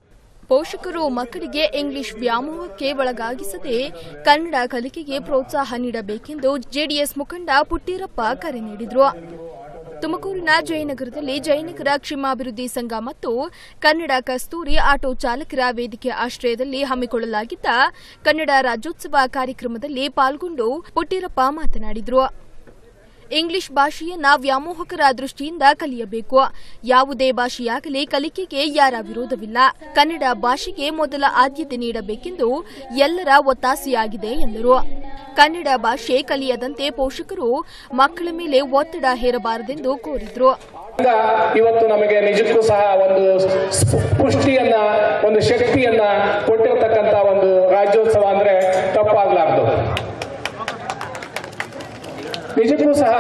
S4: ಪೋಷಕರು ಮಕ್ಕಳಿಗೆ ಇಂಗ್ಲಿಷ್ ವ್ಯಾಮೋಹಕ್ಕೆ ಒಳಗಾಗಿಸದೆ ಕನ್ನಡ ಕಲಿಕೆಗೆ ಪ್ರೋತ್ಸಾಹ ನೀಡಬೇಕೆಂದು ಜೆಡಿಎಸ್ ಮುಖಂಡ ಪುಟ್ಟೀರಪ್ಪ ಕರೆ ನೀಡಿದರು ತುಮಕೂರಿನ ಜಯನಗರದಲ್ಲಿ ಜಯನಗರ ಕ್ಷೇಮಾಭಿವೃದ್ಧಿ ಸಂಘ ಮತ್ತು ಕನ್ನಡ ಕಸ್ತೂರಿ ಆಟೋ ಚಾಲಕರ ವೇದಿಕೆ ಆಶ್ರಯದಲ್ಲಿ ಹಮ್ಮಿಕೊಳ್ಳಲಾಗಿದ್ದ ಕನ್ನಡ ರಾಜ್ಯೋತ್ಸವ ಕಾರ್ಯಕ್ರಮದಲ್ಲಿ ಪಾಲ್ಗೊಂಡು ಪುಟ್ಟೀರಪ್ಪ ಮಾತನಾಡಿದರು ಇಂಗ್ಲಿಷ್ ಭಾಷೆಯನ್ನ ವ್ಯಾಮೋಹಕರ ದೃಷ್ಟಿಯಿಂದ ಕಲಿಯಬೇಕು ಯಾವುದೇ ಭಾಷೆಯಾಗಲಿ ಕಲಿಕೆಗೆ ಯಾರ ವಿರೋಧವಿಲ್ಲ ಕನ್ನಡ ಭಾಷೆಗೆ ಮೊದಲ ಆದ್ಯತೆ ನೀಡಬೇಕೆಂದು ಎಲ್ಲರ ಒತ್ತಾಸೆಯಾಗಿದೆ ಎಂದರು ಕನ್ನಡ ಭಾಷೆ ಕಲಿಯದಂತೆ ಪೋಷಕರು ಮಕ್ಕಳ ಮೇಲೆ ಒತ್ತಡ ಹೇರಬಾರದೆಂದು ಕೋರಿದ್ರು
S10: ಸಂಘ ಇವತ್ತು ನಮಗೆ ನಿಜಕ್ಕೂ ಸಹ ಒಂದು ಸ್- ಪುಷ್ಟಿಯನ್ನ ಒಂದು ಶಕ್ತಿಯನ್ನ ಕೊಟ್ಟಿರ್ತಕ್ಕಂತ ಒಂದು ರಾಜ್ಯೋತ್ಸವ ಅಂದ್ರೆ ತಪ್ಪಾಗ್ಲಾರ್ದು ನಿಜಕ್ಕೂ ಸಹ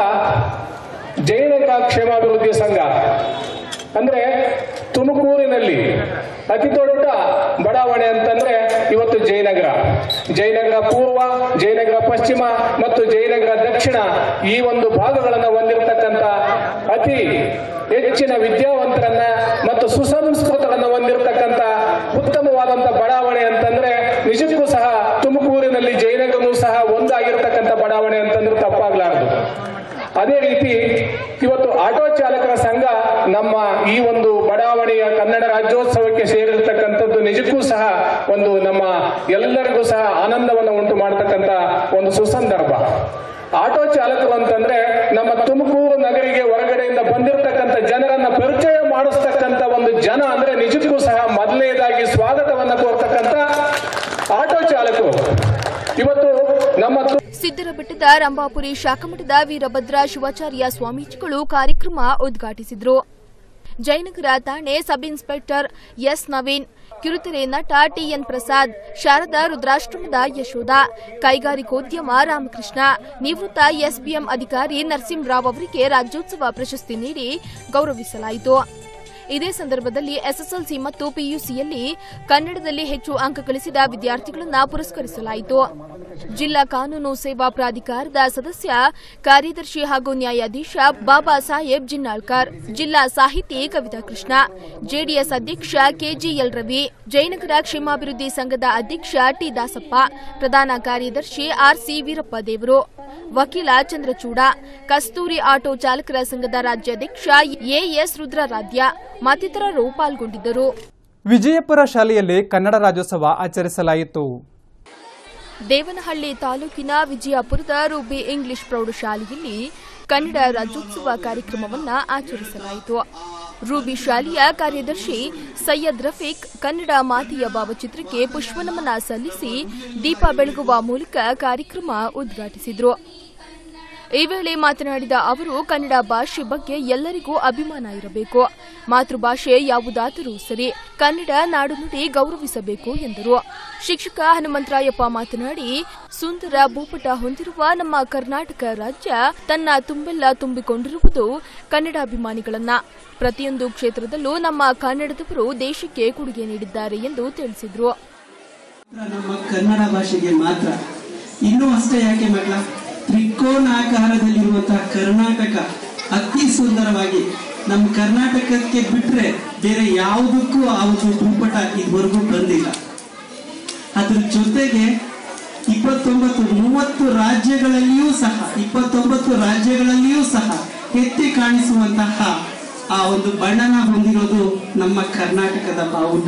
S10: ಜಯನಗರ ಕ್ಷೇಮಾಭಿವೃದ್ಧಿ ಸಂಘ ಅಂದ್ರೆ ತುಮಕೂರಿನಲ್ಲಿ ಅತಿ ದೊಡ್ಡ ಬಡಾವಣೆ ಅಂತಂದ್ರೆ ಇವತ್ತು ಜಯನಗರ ಜಯನಗರ ಪೂರ್ವ ಜಯನಗರ ಪಶ್ಚಿಮ ಮತ್ತು ಜಯನಗರ ದಕ್ಷಿಣ ಈ ಒಂದು ಭಾಗಗಳನ್ನು ಹೊಂದಿರತಕ್ಕಂತ ಅತಿ ಹೆಚ್ಚಿನ ವಿದ್ಯಾವಂತರನ್ನ ಮತ್ತು ಸುಸಂಸ್ಕೃತರನ್ನ ಹೊಂದಿರತಕ್ಕಂತ ಉತ್ತಮವಾದಂತ ಬಡಾವಣೆ ಅಂತಂದ್ರೆ ನಿಜಕ್ಕೂ ಸಹ ತುಮಕೂರಿನಲ್ಲಿ ಜಯನಗರನೂ ಸಹ ಒಂದಾಗಿರ್ತಕ್ಕಂಥ ಬಡಾವಣೆ ಅಂತಂದ್ರೆ ತಪ್ಪಾಗ್ಲಾರದು ಅದೇ ರೀತಿ ಇವತ್ತು ಆಟೋ ಚಾಲಕರ ಸಂಘ ನಮ್ಮ ಈ ಒಂದು ಬಡಾವಣೆಯ ಕನ್ನಡ ರಾಜ್ಯೋತ್ಸವಕ್ಕೆ ಸೇರಿರ್ತಕ್ಕಂಥದ್ದು ನಿಜಕ್ಕೂ ಸಹ ಒಂದು ನಮ್ಮ ಎಲ್ಲರಿಗೂ ಸಹ ಆನಂದವನ್ನು ಉಂಟು ಮಾಡತಕ್ಕಂಥ ಒಂದು ಸುಸಂದರ್ಭ ಆಟೋ ಚಾಲಕರು ಅಂತಂದ್ರೆ ನಮ್ಮ ತುಮಕೂರು ನಗರಿಗೆ ಹೊರಗಡೆಯಿಂದ ಬಂದಿರತಕ್ಕಂಥ ಜನರನ್ನ ಪರಿಚಯ ಮಾಡಿಸ್ತಕ್ಕಂಥ ಒಂದು ಜನ ಅಂದ್ರೆ ನಿಜಕ್ಕೂ ಸಹ ಮೊದಲನೇದಾಗಿ ಸ್ವಾಗತವನ್ನ ಕೋರ್ತಕ್ಕಂಥ ಆಟೋ ಚಾಲಕರು ಇವತ್ತು ನಮ್ಮ ತು-
S4: ಸಿದ್ದರಬೆಟ್ಟದ ರಂಭಾಪುರಿ ಶಾಖಮಠದ ವೀರಭದ್ರ ಶಿವಾಚಾರ್ಯ ಸ್ವಾಮೀಜಿಗಳು ಕಾರ್ಯಕ್ರಮ ಉದ್ಘಾಟಿಸಿದರು ಜಯನಗರ ಠಾಣೆ ಸಬ್ ಇನ್ಸ್ಪೆಕ್ಟರ್ ಎಸ್ ನವೀನ್ ಕಿರುತೆರೆ ನಟ ಟಿಎನ್ ಪ್ರಸಾದ್ ಶಾರದಾ ರುದ್ರಾಶ್ರಮದ ಯಶೋಧ ಕೈಗಾರಿಕೋದ್ಯಮ ರಾಮಕೃಷ್ಣ ನಿವೃತ್ತ ಎಸ್ಬಿಎಂ ಅಧಿಕಾರಿ ನರಸಿಂಹರಾವ್ ಅವರಿಗೆ ರಾಜ್ಯೋತ್ಸವ ಪ್ರಶಸ್ತಿ ನೀಡಿ ಗೌರವಿಸಲಾಯಿತು ಇದೇ ಸಂದರ್ಭದಲ್ಲಿ ಎಸ್ಎಸ್ಎಲ್ಸಿ ಮತ್ತು ಪಿಯುಸಿಯಲ್ಲಿ ಕನ್ನಡದಲ್ಲಿ ಹೆಚ್ಚು ಅಂಕ ಗಳಿಸಿದ ವಿದ್ಯಾರ್ಥಿಗಳನ್ನು ಪುರಸ್ಕರಿಸಲಾಯಿತು ಜಿಲ್ಲಾ ಕಾನೂನು ಸೇವಾ ಪ್ರಾಧಿಕಾರದ ಸದಸ್ಯ ಕಾರ್ಯದರ್ಶಿ ಹಾಗೂ ನ್ಯಾಯಾಧೀಶ ಬಾಬಾ ಸಾಹೇಬ್ ಜಿನ್ನಾಳ್ಕರ್ ಜಿಲ್ಲಾ ಸಾಹಿತಿ ಕವಿತಾ ಕೃಷ್ಣ ಜೆಡಿಎಸ್ ಅಧ್ಯಕ್ಷ ಕೆಜಿಎಲ್ ರವಿ ಜಯನಗರ ಕ್ಷೇಮಾಭಿವೃದ್ಧಿ ಸಂಘದ ಅಧ್ಯಕ್ಷ ಟಿ ದಾಸಪ್ಪ ಪ್ರಧಾನ ಕಾರ್ಯದರ್ಶಿ ಆರ್ಸಿ ವೀರಪ್ಪ ದೇವರು ವಕೀಲ ಚಂದ್ರಚೂಡ ಕಸ್ತೂರಿ ಆಟೋ ಚಾಲಕರ ಸಂಘದ ರಾಜ್ಯಾಧ್ಯಕ್ಷ ಎಎಸ್ ರುದ್ರಾರಾಧ್ಯ ಮತ್ತಿತರರು ಪಾಲ್ಗೊಂಡಿದ್ದರು
S1: ವಿಜಯಪುರ ಶಾಲೆಯಲ್ಲಿ ಕನ್ನಡ ರಾಜ್ಯೋತ್ಸವ ಆಚರಿಸಲಾಯಿತು
S4: ದೇವನಹಳ್ಳಿ ತಾಲೂಕಿನ ವಿಜಯಪುರದ ರೂಬಿ ಇಂಗ್ಲಿಷ್ ಪ್ರೌಢಶಾಲೆಯಲ್ಲಿ ಕನ್ನಡ ರಾಜ್ಯೋತ್ಸವ ಕಾರ್ಯಕ್ರಮವನ್ನ ಆಚರಿಸಲಾಯಿತು ರೂಬಿ ಶಾಲೆಯ ಕಾರ್ಯದರ್ಶಿ ಸೈಯದ್ ರಫೀಕ್ ಕನ್ನಡ ಮಾತೆಯ ಭಾವಚಿತ್ರಕ್ಕೆ ಪುಷ್ಪನಮನ ಸಲ್ಲಿಸಿ ದೀಪ ಬೆಳಗುವ ಮೂಲಕ ಕಾರ್ಯಕ್ರಮ ಉದ್ಘಾಟಿಸಿದರು ಈ ವೇಳೆ ಮಾತನಾಡಿದ ಅವರು ಕನ್ನಡ ಭಾಷೆ ಬಗ್ಗೆ ಎಲ್ಲರಿಗೂ ಅಭಿಮಾನ ಇರಬೇಕು ಮಾತೃಭಾಷೆ ಯಾವುದಾದರೂ ಸರಿ ಕನ್ನಡ ನಾಡುನುಡಿ ಗೌರವಿಸಬೇಕು ಎಂದರು ಶಿಕ್ಷಕ ಹನುಮಂತರಾಯಪ್ಪ ಮಾತನಾಡಿ ಸುಂದರ ಭೂಪಟ ಹೊಂದಿರುವ ನಮ್ಮ ಕರ್ನಾಟಕ ರಾಜ್ಯ ತನ್ನ ತುಂಬೆಲ್ಲ ತುಂಬಿಕೊಂಡಿರುವುದು ಕನ್ನಡಾಭಿಮಾನಿಗಳನ್ನ ಪ್ರತಿಯೊಂದು ಕ್ಷೇತ್ರದಲ್ಲೂ ನಮ್ಮ ಕನ್ನಡದವರು ದೇಶಕ್ಕೆ ಕೊಡುಗೆ ನೀಡಿದ್ದಾರೆ ಎಂದು ತಿಳಿಸಿದರು
S11: ನಮ್ಮ ಕನ್ನಡ ಭಾಷೆಗೆ ಮಾತ್ರ ಇನ್ನೂ ಅಷ್ಟೇ ಯಾಕೆ ಮಕ್ಕಳ ತ್ರಿಕೋನಾಕಾರದಲ್ಲಿರುವಂತಹ ಕರ್ನಾಟಕ ಅತಿ ಸುಂದರವಾಗಿ ನಮ್ಮ ಕರ್ನಾಟಕಕ್ಕೆ ಬಿಟ್ರೆ ಬೇರೆ ಯಾವುದಕ್ಕೂ ಆ ಒಂದು ಭೂಪಟ ಇದುವರೆಗೂ ಬಂದಿಲ್ಲ ಅದ್ರ ಜೊತೆಗೆ ಇಪ್ಪತ್ತೊಂಬತ್ತು ಮೂವತ್ತು ರಾಜ್ಯಗಳಲ್ಲಿಯೂ ಸಹ ಇಪ್ಪತ್ತೊಂಬತ್ತು ರಾಜ್ಯಗಳಲ್ಲಿಯೂ ಸಹ ಎತ್ತಿ ಕಾಣಿಸುವಂತಹ ಆ ಒಂದು ಬಣ್ಣನ ಹೊಂದಿರೋದು ನಮ್ಮ ಕರ್ನಾಟಕದ ಬಾವುಟ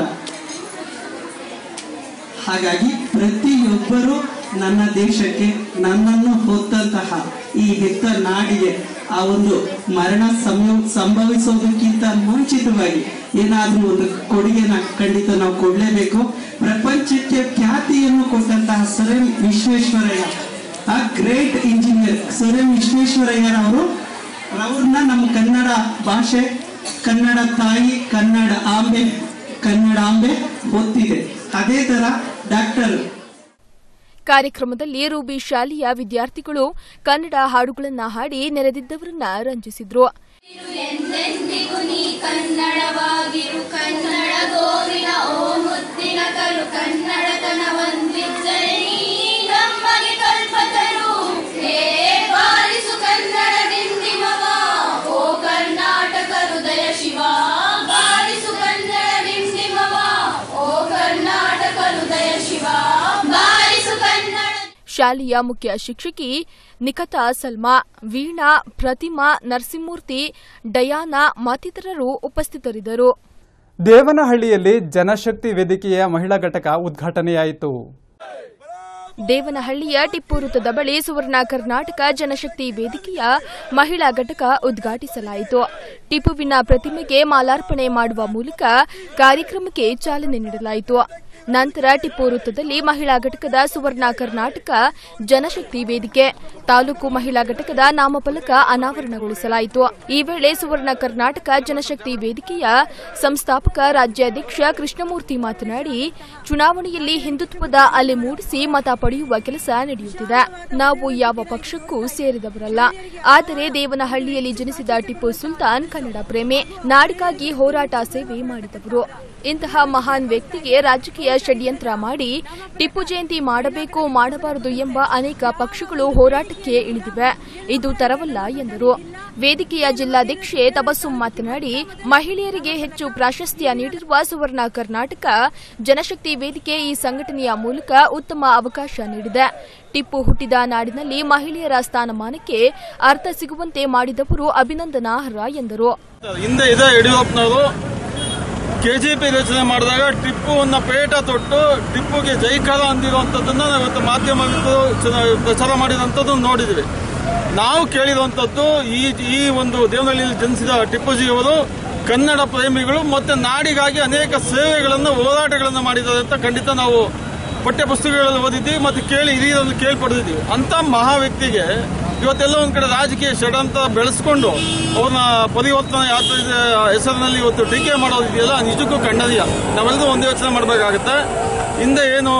S11: ಹಾಗಾಗಿ ಪ್ರತಿಯೊಬ್ಬರು ನನ್ನ ದೇಶಕ್ಕೆ ನನ್ನನ್ನು ಹೊತ್ತಂತಹ ಈ ಹೆತ್ತ ನಾಡಿಗೆ ಆ ಒಂದು ಮರಣ ಸಂಭವ ಸಂಭವಿಸೋದಕ್ಕಿಂತ ಮುಂಚಿತವಾಗಿ ಏನಾದ್ರೂ ಒಂದು ಕೊಡುಗೆನ ಖಂಡಿತ ನಾವು ಕೊಡ್ಲೇಬೇಕು ಪ್ರಪಂಚಕ್ಕೆ ಖ್ಯಾತಿಯನ್ನು ಕೊಟ್ಟಂತಹ ಸರ್ ಎಂ ವಿಶ್ವೇಶ್ವರಯ್ಯ ಆ ಗ್ರೇಟ್ ಇಂಜಿನಿಯರ್ ಸರ್ ಎಂ ವಿಶ್ವೇಶ್ವರಯ್ಯರವರು ಅವ್ರನ್ನ ನಮ್ಮ ಕನ್ನಡ ಭಾಷೆ ಕನ್ನಡ ತಾಯಿ ಕನ್ನಡ ಆಂಬೆ ಕನ್ನಡಾಂಬೆ ಹೊತ್ತಿದೆ ಅದೇ ತರ ಡಾಕ್ಟರ್
S4: ಕಾರ್ಯಕ್ರಮದಲ್ಲಿ ರೂಬಿ ಶಾಲೆಯ ವಿದ್ಯಾರ್ಥಿಗಳು ಕನ್ನಡ ಹಾಡುಗಳನ್ನ ಹಾಡಿ ನೆರೆದಿದ್ದವರನ್ನ ರಂಜಿಸಿದ್ರು
S12: ಎಂದೆಂದಿಗೂ ನೀ ಕನ್ನಡವಾಗಿರು ಕನ್ನಡ ಗೋವಿನ ಓ ಮುದ್ದಿನ ಕಲು ಕನ್ನಡತನ ಒಂದಿದ್ದರೆ ನೀ ನಮಗೆ ಕಲ್ಪತರು ಹೇ ಬಾರಿಸು ಕನ್ನಡ ಡಿಂಡಿಮವ ಓ ಕರ್ನಾಟಕ ಹೃದಯ ಶಿವ ಬಾರಿಸು ಕನ್ನಡ ಡಿಂಡಿಮವ ಓ ಕರ್ನಾಟಕ ಹೃದಯ ಶಿವ ಬಾರಿಸು ಕನ್ನಡ
S4: ಶಾಲೆಯ ಮುಖ್ಯ ಶಿಕ್ಷಕಿ ನಿಖತಾ ಸಲ್ಮಾ ವೀಣಾ ಪ್ರತಿಮಾ ನರಸಿಂಹಮೂರ್ತಿ ಡಯಾನಾ ಮತ್ತಿತರರು ಉಪಸ್ಥಿತರಿದ್ದರು
S1: ದೇವನಹಳ್ಳಿಯಲ್ಲಿ ಜನಶಕ್ತಿ ವೇದಿಕೆಯ ಮಹಿಳಾ ಘಟಕ ಉದ್ಘಾಟನೆಯಾಯಿತು
S4: ದೇವನಹಳ್ಳಿಯ ಟಿಪ್ಪು ವೃತ್ತದ ಬಳಿ ಸುವರ್ಣ ಕರ್ನಾಟಕ ಜನಶಕ್ತಿ ವೇದಿಕೆಯ ಮಹಿಳಾ ಘಟಕ ಉದ್ಘಾಟಿಸಲಾಯಿತು ಟಿಪ್ಪುವಿನ ಪ್ರತಿಮೆಗೆ ಮಾಲಾರ್ಪಣೆ ಮಾಡುವ ಮೂಲಕ ಕಾರ್ಯಕ್ರಮಕ್ಕೆ ಚಾಲನೆ ನೀಡಲಾಯಿತು ನಂತರ ಟಿಪ್ಪು ವೃತ್ತದಲ್ಲಿ ಮಹಿಳಾ ಘಟಕದ ಸುವರ್ಣ ಕರ್ನಾಟಕ ಜನಶಕ್ತಿ ವೇದಿಕೆ ತಾಲೂಕು ಮಹಿಳಾ ಘಟಕದ ನಾಮಫಲಕ ಅನಾವರಣಗೊಳಿಸಲಾಯಿತು ಈ ವೇಳೆ ಸುವರ್ಣ ಕರ್ನಾಟಕ ಜನಶಕ್ತಿ ವೇದಿಕೆಯ ಸಂಸ್ಥಾಪಕ ರಾಜ್ಯಾಧ್ಯಕ್ಷ ಕೃಷ್ಣಮೂರ್ತಿ ಮಾತನಾಡಿ ಚುನಾವಣೆಯಲ್ಲಿ ಹಿಂದುತ್ವದ ಅಲೆ ಮೂಡಿಸಿ ಮತ ಪಡೆಯುವ ಕೆಲಸ ನಡೆಯುತ್ತಿದೆ ನಾವು ಯಾವ ಪಕ್ಷಕ್ಕೂ ಸೇರಿದವರಲ್ಲ ಆದರೆ ದೇವನಹಳ್ಳಿಯಲ್ಲಿ ಜನಿಸಿದ ಟಿಪ್ಪು ಸುಲ್ತಾನ್ ಕನ್ನಡ ಪ್ರೇಮಿ ನಾಡಿಗಾಗಿ ಹೋರಾಟ ಸೇವೆ ಮಾಡಿದವರು ಇಂತಹ ಮಹಾನ್ ವ್ಯಕ್ತಿಗೆ ರಾಜಕೀಯ ಷಡ್ಯಂತ್ರ ಮಾಡಿ ಟಿಪ್ಪು ಜಯಂತಿ ಮಾಡಬೇಕು ಮಾಡಬಾರದು ಎಂಬ ಅನೇಕ ಪಕ್ಷಗಳು ಹೋರಾಟಕ್ಕೆ ಇಳಿದಿವೆ ಇದು ತರವಲ್ಲ ಎಂದರು ವೇದಿಕೆಯ ಜಿಲ್ಲಾಧ್ಯಕ್ಷೆ ತಬಸ್ಸುಂ ಮಾತನಾಡಿ ಮಹಿಳೆಯರಿಗೆ ಹೆಚ್ಚು ಪ್ರಾಶಸ್ತ್ಯ ನೀಡಿರುವ ಸುವರ್ಣ ಕರ್ನಾಟಕ ಜನಶಕ್ತಿ ವೇದಿಕೆ ಈ ಸಂಘಟನೆಯ ಮೂಲಕ ಉತ್ತಮ ಅವಕಾಶ ನೀಡಿದೆ ಟಿಪ್ಪು ಹುಟ್ಟಿದ ನಾಡಿನಲ್ಲಿ ಮಹಿಳೆಯರ ಸ್ಥಾನಮಾನಕ್ಕೆ ಅರ್ಥ ಸಿಗುವಂತೆ ಮಾಡಿದವರು ಅಭಿನಂದನಾರ್ಹ ಎಂದರು
S13: ಹಿಂದೆ ಇದೆ ಯಡಿಯೂರಪ್ಪನವರು ಕೆಜಿಪಿ ರಚನೆ ಮಾಡಿದಾಗ ಟಿಪ್ಪುವನ್ನ ಪೇಟ ತೊಟ್ಟು ಟಿಪ್ಪುಗೆ ಜೈಕಾರ ಅಂದಿರುವಂಥದ್ದನ್ನ ನಾವು ಇವತ್ತು ಮಾಧ್ಯಮಗಳು ಚ- ಪ್ರಚಾರ ಮಾಡಿದಂಥದ್ದು ನೋಡಿದ್ವಿ ನಾವು ಕೇಳಿರುವಂಥದ್ದು ಈ ಈ ಒಂದು ದೇವನಹಳ್ಳಿಯಲ್ಲಿ ಜನಿಸಿದ ಟಿಪ್ಪುಜಿಯವರು ಕನ್ನಡ ಪ್ರೇಮಿಗಳು ಮತ್ತೆ ನಾಡಿಗಾಗಿ ಅನೇಕ ಸೇವೆಗಳನ್ನು ಹೋರಾಟಗಳನ್ನು ಮಾಡಿದ್ದಾರೆ ಅಂತ ಖಂಡಿತ ನಾವು ಪಠ್ಯ ಪುಸ್ತಕಗಳಲ್ಲಿ ಓದಿದ್ದೀವಿ ಮತ್ತೆ ಕೇಳಿ ಹಿರಿಯರಲ್ಲಿ ಕೇಳ್ಪಡಿದ್ದೀವಿ ಅಂತ ಮಹಾ ವ್ಯಕ್ತಿಗೆ ಇವತ್ತೆಲ್ಲ ಒಂದ್ ಕಡೆ ರಾಜಕೀಯ ಷಡ್ಯಂತ್ರ ಬೆಳೆಸ್ಕೊಂಡು ಅವ್ರನ್ನ ಪರಿವರ್ತನೆ ಯಾತ್ರೆ ಹೆಸರಿನಲ್ಲಿ ಇವತ್ತು ಟೀಕೆ ಮಾಡೋದಿದೆಯಲ್ಲ ನಿಜಕ್ಕೂ ಖಂಡನೀಯ ನಾವೆಲ್ಲರೂ ಒಂದು ಯೋಚನೆ ಮಾಡಬೇಕಾಗತ್ತೆ ಹಿಂದೆ ಏನು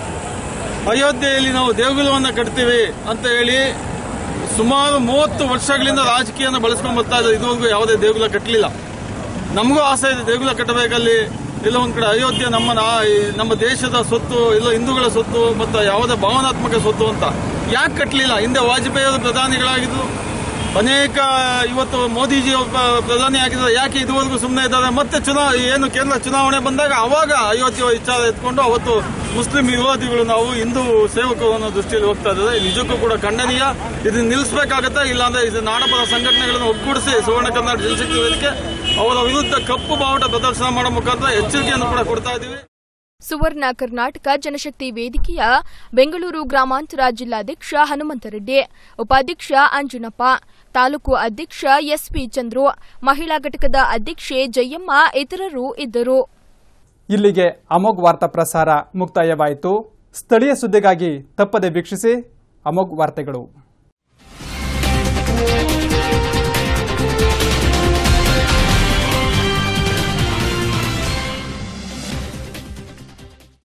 S13: ಅಯೋಧ್ಯೆಯಲ್ಲಿ ನಾವು ದೇಗುಲವನ್ನು ಕಟ್ತೀವಿ ಅಂತ ಹೇಳಿ ಸುಮಾರು ಮೂವತ್ತು ವರ್ಷಗಳಿಂದ ರಾಜಕೀಯನ ಬಳಸ್ಕೊಂಡು ಬರ್ತಾ ಇದ್ದಾರೆ ಇದುವರೆಗೂ ಯಾವುದೇ ದೇಗುಲ ಕಟ್ಟಲಿಲ್ಲ ನಮಗೂ ಆಸೆ ಇದೆ ದೇಗುಲ ಕಟ್ಟಬೇಕಲ್ಲಿ ಇಲ್ಲ ಒಂದ್ ಕಡೆ ಅಯೋಧ್ಯೆ ನಮ್ಮ ನಾ- ಈ ನಮ್ಮ ದೇಶದ ಸ್ವತ್ತು ಇಲ್ಲ ಹಿಂದೂಗಳ ಸ್ವತ್ತು ಮತ್ತು ಯಾವುದೇ ಭಾವನಾತ್ಮಕ ಸ್ವತ್ತು ಅಂತ ಯಾಕೆ ಕಟ್ಟಲಿಲ್ಲ ಹಿಂದೆ ವಾಜಪೇಯಿ ಅವರು ಪ್ರಧಾನಿಗಳಾಗಿದ್ರು ಅನೇಕ ಇವತ್ತು ಮೋದಿಜಿ ಅವರು ಪ್ರ- ಪ್ರಧಾನಿ ಆಗಿದ್ದಾರೆ ಯಾಕೆ ಇದುವರೆಗೂ ಸುಮ್ಮನೆ ಇದ್ದಾರೆ ಮತ್ತೆ ಚುನಾ ಏನು ಕೇಂದ್ರ ಚುನಾವಣೆ ಬಂದಾಗ ಅವಾಗ ಅಯೋಧ್ಯೆ ವಿಚಾರ ಎತ್ಕೊಂಡು ಅವತ್ತು ಮುಸ್ಲಿಂ ವಿರೋಧಿಗಳು ನಾವು ಹಿಂದೂ ಸೇವಕರು ಅನ್ನೋ ದೃಷ್ಟಿಯಲ್ಲಿ ಹೋಗ್ತಾ ಇದ್ದಾರೆ ನಿಜಕ್ಕೂ ಕೂಡ ಖಂಡನೀಯ ಇದನ್ನ ನಿಲ್ಲಿಸಬೇಕಾಗತ್ತೆ ಇಲ್ಲಾಂದ್ರೆ ಇದು ನಾಡಪರ ಸಂಘಟನೆಗಳನ್ನು ಒಗ್ಗೂಡಿಸಿ ಸುವರ್ಣ ಕರ್ನಾಟಕ ಜನಶಕ್ತಿ ವೇದಿಕೆ ಅವರ ವಿರುದ್ಧ ಕಪ್ಪು ಬಾವುಟ ಪ್ರದರ್ಶನ ಮಾಡೋ ಮುಖಾಂತರ ಎಚ್ಚರಿಕೆಯನ್ನು ಕೂಡ ಕೊಡ್ತಾ ಇದ್ದೀವಿ
S4: ಸುವರ್ಣ ಕರ್ನಾಟಕ ಜನಶಕ್ತಿ ವೇದಿಕೆಯ ಬೆಂಗಳೂರು ಗ್ರಾಮಾಂತರ ಜಿಲ್ಲಾಧ್ಯಕ್ಷ ಹನುಮಂತರೆಡ್ಡಿ ಉಪಾಧ್ಯಕ್ಷ ಅಂಜನಪ್ಪ ತಾಲೂಕು ಅಧ್ಯಕ್ಷ ಎಸ್ಪಿ ಚಂದ್ರು ಮಹಿಳಾ ಘಟಕದ ಅಧ್ಯಕ್ಷೆ ಜಯಮ್ಮ ಇತರರು ಇದ್ದರು
S1: ಇಲ್ಲಿಗೆ ಅಮೋಘ್ ವಾರ್ತಾ ಪ್ರಸಾರ ಮುಕ್ತಾಯವಾಯಿತು ಸ್ಥಳೀಯ ಸುದ್ದಿಗಾಗಿ ತಪ್ಪದೆ ವೀಕ್ಷಿಸಿ ಅಮೋಘ್ ವಾರ್ತೆಗಳು